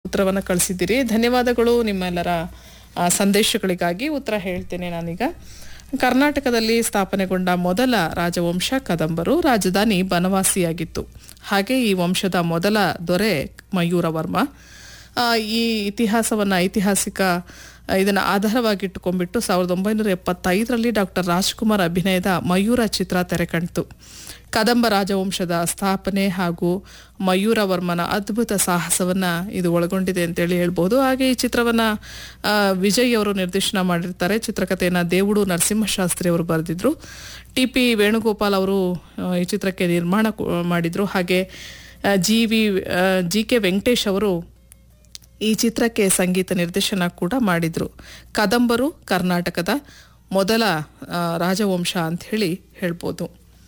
ಉತ್ತರವನ್ನು ಕಳಿಸಿದ್ದೀರಿ ಧನ್ಯವಾದಗಳು ನಿಮ್ಮೆಲ್ಲರ ಆ, ಸಂದೇಶಗಳಿಗಾಗಿ ಉತ್ತರ ಹೇಳ್ತೇನೆ ನಾನೀಗ ಕರ್ನಾಟಕದಲ್ಲಿ ಸ್ಥಾಪನೆಗೊಂಡ ಮೊದಲ ರಾಜವಂಶ ಕದಂಬರು ರಾಜಧಾನಿ ಬನವಾಸಿಯಾಗಿತ್ತು ಹಾಗೆ ಈ ವಂಶದ ಮೊದಲ ದೊರೆ ಮಯೂರವರ್ಮ ಆ, ಈ ಇತಿಹಾಸವನ್ನು ಐತಿಹಾಸಿಕ ಆ, ಇದನ್ನು ಆಧಾರವಾಗಿಟ್ಟುಕೊಂಡ್ಬಿಟ್ಟು ಸಾವಿರದ ಒಂಬೈನೂರ ಎಪ್ಪತ್ತೈದರಲ್ಲಿ ಡಾಕ್ಟರ್ ರಾಜ್ಕುಮಾರ್ ಅಭಿನಯದ ಮಯೂರ ಚಿತ್ರ ತೆರೆಕಂಡಿತು ಕದಂಬ ರಾಜವಂಶದ ಸ್ಥಾಪನೆ ಹಾಗೂ ಮಯೂರವರ್ಮನ ಅದ್ಭುತ ಸಾಹಸವನ್ನ ಇದು ಒಳಗೊಂಡಿದೆ ಅಂತೇಳಿ ಹೇಳ್ಬೋದು ಹಾಗೆ ಈ ಚಿತ್ರವನ್ನ ಆ, ವಿಜಯ್ ಅವರು ನಿರ್ದೇಶನ ಮಾಡಿರ್ತಾರೆ ಚಿತ್ರಕಥೆಯನ್ನ ದೇವುಡು ನರಸಿಂಹಶಾಸ್ತ್ರಿ ಅವರು ಬರೆದಿದ್ರು ಟಿ ಪಿ ವೇಣುಗೋಪಾಲ್ ಅವರು ಆ, ಈ ಚಿತ್ರಕ್ಕೆ ನಿರ್ಮಾಣ ಕೂ- ಮಾಡಿದ್ರು ಹಾಗೆ G V G K Venkatesh ಅವರು ಈ ಚಿತ್ರಕ್ಕೆ ಸಂಗೀತ ನಿರ್ದೇಶನ ಕೂಡ ಮಾಡಿದ್ರು ಕದಂಬರು ಕರ್ನಾಟಕದ ಮೊದಲ ಆ, ರಾಜವಂಶ ಅಂತ ಹೇಳಿ ಹೇಳ್ಬೋದು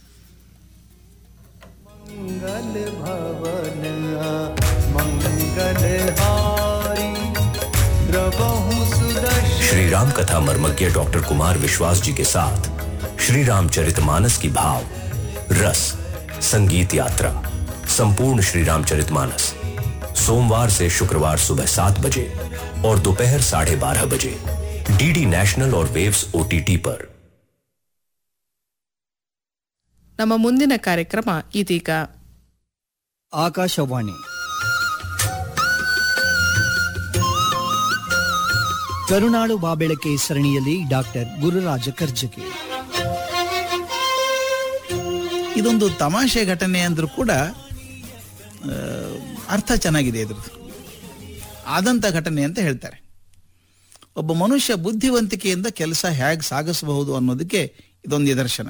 मंगल भवन मंगल हारी द्रवहु सुदर्शन श्री राम कथा मर्मज्ञ डॉक्टर कुमार विश्वास जी के साथ श्री रामचरितमानस की भाव रस संगीत यात्रा संपूर्ण श्री रामचरितमानस सोमवार से शुक्रवार सुबह सात बजे और दोपहर साढ़े बारह बजे डीडी नेशनल और वेव्स ओटीटी पर ನಮ್ಮ ಮುಂದಿನ ಕಾರ್ಯಕ್ರಮ ಇದೀಗ ಆಕಾಶವಾಣಿ ಕರುನಾಡು ಬಾಬೆಳಕೆ ಸರಣಿಯಲ್ಲಿ ಡಾಕ್ಟರ್ ಗುರುರಾಜ ಕರ್ಜಗಿ ಇದೊಂದು ತಮಾಷೆ ಘಟನೆ ಅಂದ್ರೂ ಕೂಡ ಆ, ಅರ್ಥ ಚೆನ್ನಾಗಿದೆ ಇದ್ರದ್ದು ಆದಂಥ ಘಟನೆ ಅಂತ ಹೇಳ್ತಾರೆ ಒಬ್ಬ ಮನುಷ್ಯ ಬುದ್ಧಿವಂತಿಕೆಯಿಂದ ಕೆಲಸ ಹೇಗೆ ಸಾಗಿಸಬಹುದು ಅನ್ನೋದಕ್ಕೆ ಇದೊಂದು ನಿದರ್ಶನ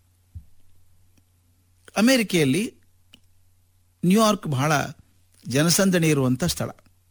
ಅಮೆರಿಕೆಯಲ್ಲಿ ನ್ಯೂಯಾರ್ಕ್ ಬಹಳ ಜನಸಂದಣಿ ಇರುವಂಥ ಸ್ಥಳ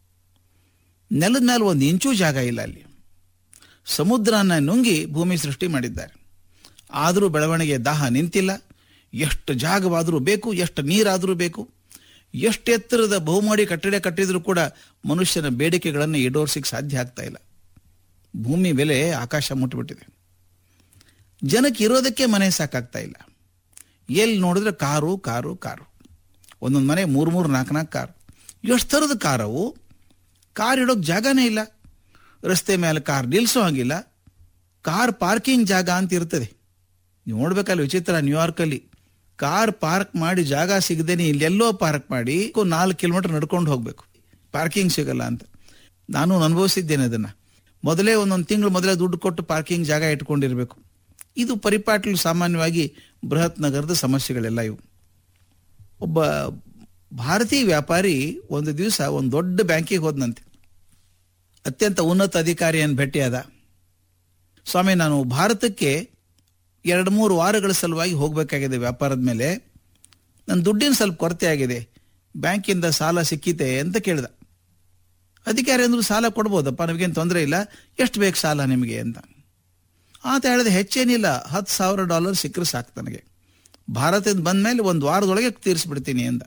ನೆಲದ ಮೇಲೆ ಒಂದು ಇಂಚೂ ಜಾಗ ಇಲ್ಲ ಅಲ್ಲಿ ಸಮುದ್ರನ ನುಂಗಿ ಭೂಮಿ ಸೃಷ್ಟಿ ಮಾಡಿದ್ದಾರೆ ಆದರೂ ಬೆಳವಣಿಗೆ ದಾಹ ನಿಂತಿಲ್ಲ ಎಷ್ಟು ಜಾಗವಾದರೂ ಬೇಕು ಎಷ್ಟು ನೀರಾದರೂ ಬೇಕು ಎಷ್ಟು ಎತ್ತರದ ಬಹುಮಾಡಿ ಕಟ್ಟಡ ಕಟ್ಟಿದರೂ ಕೂಡ ಮನುಷ್ಯನ ಬೇಡಿಕೆಗಳನ್ನು ಈಡೇರಿಸಲಿಕ್ಕೆ ಸಾಧ್ಯ ಆಗ್ತಾ ಇಲ್ಲ ಭೂಮಿ ಬೆಲೆ ಆಕಾಶ ಮುಟ್ಟಿಬಿಟ್ಟಿದೆ ಜನಕ್ಕೆ ಇರೋದಕ್ಕೆ ಮನೆ ಸಾಕಾಗ್ತಾ ಇಲ್ಲ ಎಲ್ಲಿ ನೋಡಿದ್ರೆ ಕಾರು ಕಾರು ಕಾರು ಒಂದೊಂದು ಮನೆ ಮೂರು ಮೂರು ನಾಲ್ಕು ನಾಲ್ಕು ಕಾರು ಎಷ್ಟು ಥರದ ಕಾರವು ಕಾರ್ ಇಡೋಕೆ ಜಾಗನೇ ಇಲ್ಲ ರಸ್ತೆ ಮೇಲೆ ಕಾರ್ ನಿಲ್ಲಿಸೋ ಹಾಗಿಲ್ಲ ಕಾರ್ ಪಾರ್ಕಿಂಗ್ ಜಾಗ ಅಂತ ಇರ್ತದೆ ನೀವು ನೋಡ್ಬೇಕಲ್ಲ ವಿಚಿತ್ರ ನ್ಯೂಯಾರ್ಕಲ್ಲಿ ಕಾರ್ ಪಾರ್ಕ್ ಮಾಡಿ ಜಾಗ ಸಿಗದೇನೆ ಇಲ್ಲೆಲ್ಲೋ ಪಾರ್ಕ್ ಮಾಡಿ ನಾಲ್ಕು ಕಿಲೋಮೀಟರ್ ನಡ್ಕೊಂಡು ಹೋಗ್ಬೇಕು ಪಾರ್ಕಿಂಗ್ ಸಿಗಲ್ಲ ಅಂತ ನಾನು ಅನುಭವಿಸಿದ್ದೇನೆ ಅದನ್ನ ಮೊದಲೇ ಒಂದೊಂದು ತಿಂಗಳು ಮೊದಲೇ ದುಡ್ಡು ಕೊಟ್ಟು ಪಾರ್ಕಿಂಗ್ ಜಾಗ ಇಟ್ಕೊಂಡಿರ್ಬೇಕು ಇದು ಪರಿಪಾಟಲು ಸಾಮಾನ್ಯವಾಗಿ ಬೃಹತ್ ನಗರದ ಸಮಸ್ಯೆಗಳೆಲ್ಲ ಇವು ಒಬ್ಬ ಭಾರತೀಯ ವ್ಯಾಪಾರಿ ಒಂದು ದಿವಸ ಒಂದು ದೊಡ್ಡ ಬ್ಯಾಂಕಿಗೆ ಹೋದ್ನಂತೆ ಅತ್ಯಂತ ಉನ್ನತ ಅಧಿಕಾರಿಯನ್ನು ಭೇಟಿಯಾದ ಸ್ವಾಮಿ ನಾನು ಭಾರತಕ್ಕೆ ಎರಡು ಮೂರು ವಾರಗಳ ಸಲುವಾಗಿ ಹೋಗಬೇಕಾಗಿದೆ ವ್ಯಾಪಾರದ ಮೇಲೆ ನನ್ನ ದುಡ್ಡಿನ ಸ್ವಲ್ಪ ಕೊರತೆ ಆಗಿದೆ ಬ್ಯಾಂಕಿಂದ ಸಾಲ ಸಿಕ್ಕಿತೆ ಅಂತ ಕೇಳಿದ ಅಧಿಕಾರಿ ಅಂದ್ರು ಸಾಲ ಕೊಡ್ಬೋದಪ್ಪ ನಮಗೇನು ತೊಂದರೆ ಇಲ್ಲ ಎಷ್ಟು ಬೇಕು ಸಾಲ ನಿಮಗೆ ಅಂತ ಆತ ಹೇಳಿದೆ ಹೆಚ್ಚೇನಿಲ್ಲ ಹತ್ತು ಸಾವಿರ ಡಾಲರ್ ಸಿಕ್ಕರೆ ಸಾಕು ನನಗೆ ಭಾರತದಿಂದ ಬಂದ ಮೇಲೆ ಒಂದು ವಾರದೊಳಗೆ ತೀರಿಸ್ಬಿಡ್ತೀನಿ ಅಂದ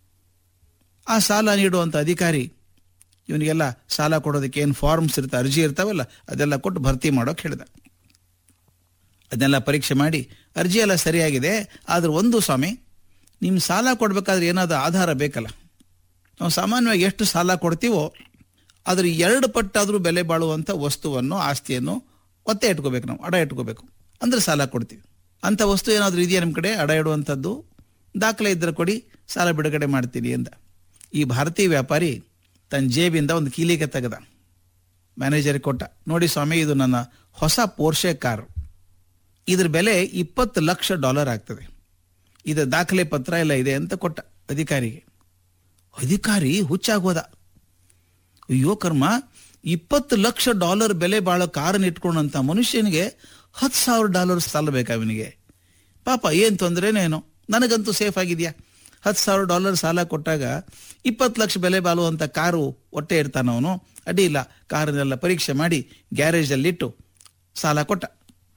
ಆ ಸಾಲ ನೀಡುವಂಥ ಅಧಿಕಾರಿ ಇವನಿಗೆಲ್ಲ ಸಾಲ ಕೊಡೋದಕ್ಕೆ ಏನು ಫಾರ್ಮ್ಸ್ ಇರ್ತಾ ಅರ್ಜಿ ಇರ್ತಾವಲ್ಲ ಅದೆಲ್ಲ ಕೊಟ್ಟು ಭರ್ತಿ ಮಾಡೋಕೆ ಹೇಳಿದ ಅದನ್ನೆಲ್ಲ ಪರೀಕ್ಷೆ ಮಾಡಿ ಅರ್ಜಿ ಎಲ್ಲ ಸರಿಯಾಗಿದೆ ಆದ್ರೆ ಒಂದು ಸ್ವಾಮಿ ನಿಮ್ಮ ಸಾಲ ಕೊಡಬೇಕಾದ್ರೆ ಏನಾದರೂ ಆಧಾರ ಬೇಕಲ್ಲ ನಾವು ಸಾಮಾನ್ಯವಾಗಿ ಎಷ್ಟು ಸಾಲ ಕೊಡ್ತೀವೋ ಅದ್ರ ಎರಡು ಪಟ್ಟಾದರೂ ಬೆಲೆ ಬಾಳುವಂಥ ವಸ್ತುವನ್ನು ಆಸ್ತಿಯನ್ನು ಒತ್ತೆ ಇಟ್ಕೋಬೇಕು ನಾವು ಅಡ ಇಟ್ಕೋಬೇಕು ಅಂದ್ರೆ ಸಾಲ ಕೊಡ್ತೀವಿ ಅಂಥ ವಸ್ತು ಏನಾದರೂ ಇದೆಯಾ ನಿಮ್ಮ ಕಡೆ ಅಡ ಇಡುವಂಥದ್ದು ದಾಖಲೆ ಇದ್ದರೆ ಕೊಡಿ ಸಾಲ ಬಿಡುಗಡೆ ಮಾಡ್ತೀನಿ ಅಂತ ಈ ಭಾರತೀಯ ವ್ಯಾಪಾರಿ ತನ್ನ ಜೇಬಿಂದ ಒಂದು ಕೀಲಿಗೆ ತೆಗೆದ ಮ್ಯಾನೇಜರ್ ಕೊಟ್ಟ ನೋಡಿ ಸ್ವಾಮಿ ಇದು ನನ್ನ ಹೊಸ ಪೋರ್ಷೆ ಕಾರು ಇದ್ರ ಬೆಲೆ ಇಪ್ಪತ್ತು ಲಕ್ಷ ಡಾಲರ್ ಆಗ್ತದೆ ಇದರ ದಾಖಲೆ ಪತ್ರ ಎಲ್ಲ ಇದೆ ಅಂತ ಕೊಟ್ಟ ಅಧಿಕಾರಿಗೆ ಅಧಿಕಾರಿ ಹುಚ್ಚಾಗೋದ ಅಯ್ಯೋ ಕರ್ಮ ಇಪ್ಪತ್ತು ಲಕ್ಷ ಡಾಲರ್ ಬೆಲೆ ಬಾಳೋ ಕಾರನ್ನ ಇಟ್ಕೊಂಡಂತ ಮನುಷ್ಯನಿಗೆ ಹತ್ತು ಸಾವಿರ ಡಾಲರ್ ಸಾಲ ಬೇಕಾ ಅವನಿಗೆ ಪಾಪ ಏನು ತೊಂದರೆನೇನೋ ನನಗಂತೂ ಸೇಫ್ ಆಗಿದೆಯಾ ಹತ್ತು ಸಾವಿರ ಡಾಲರ್ ಸಾಲ ಕೊಟ್ಟಾಗ ಇಪ್ಪತ್ತು ಲಕ್ಷ ಬೆಲೆ ಬಾಳುವಂಥ ಕಾರು ಹೊಟ್ಟೆ ಇರ್ತಾನವನು ಅಡ್ಡಿ ಇಲ್ಲ ಕಾರನ್ನೆಲ್ಲ ಪರೀಕ್ಷೆ ಮಾಡಿ ಗ್ಯಾರೇಜಲ್ಲಿಟ್ಟು ಸಾಲ ಕೊಟ್ಟ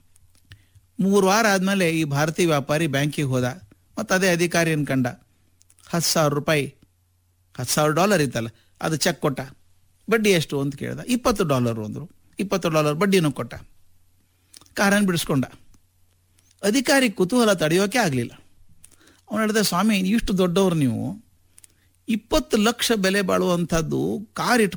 ಮೂರು ವಾರ ಆದಮೇಲೆ ಈ ಭಾರತೀಯ ವ್ಯಾಪಾರಿ ಬ್ಯಾಂಕಿಗೆ ಹೋದ ಮತ್ತು ಅದೇ ಅಧಿಕಾರಿಯನ್ನು ಕಂಡ ಹತ್ತು ಸಾವಿರ ರೂಪಾಯಿ ಹತ್ತು ಸಾವಿರ ಡಾಲರ್ ಇತ್ತಲ್ಲ ಅದು ಚೆಕ್ ಕೊಟ್ಟ ಬಡ್ಡಿ ಎಷ್ಟು ಅಂತ ಕೇಳ್ದ ಇಪ್ಪತ್ತು ಡಾಲರು ಅಂದರು ಇಪ್ಪತ್ತು ಡಾಲರ್ ಬಡ್ಡಿನೂ ಕೊಟ್ಟ ಕಾರನ್ನು ಬಿಡಿಸ್ಕೊಂಡ ಅಧಿಕಾರಿ ಕುತೂಹಲ ತಡೆಯೋಕೆ ಆಗಲಿಲ್ಲ ಅವನು ಹೇಳಿದ ಸ್ವಾಮಿ ಇಷ್ಟು ದೊಡ್ಡವರು ನೀವು ಇಪ್ಪತ್ತು ಲಕ್ಷ ಬೆಲೆ ಬಾಳುವಂಥದ್ದು ಕಾರ್ ಇಟ್ಕೊಂಡು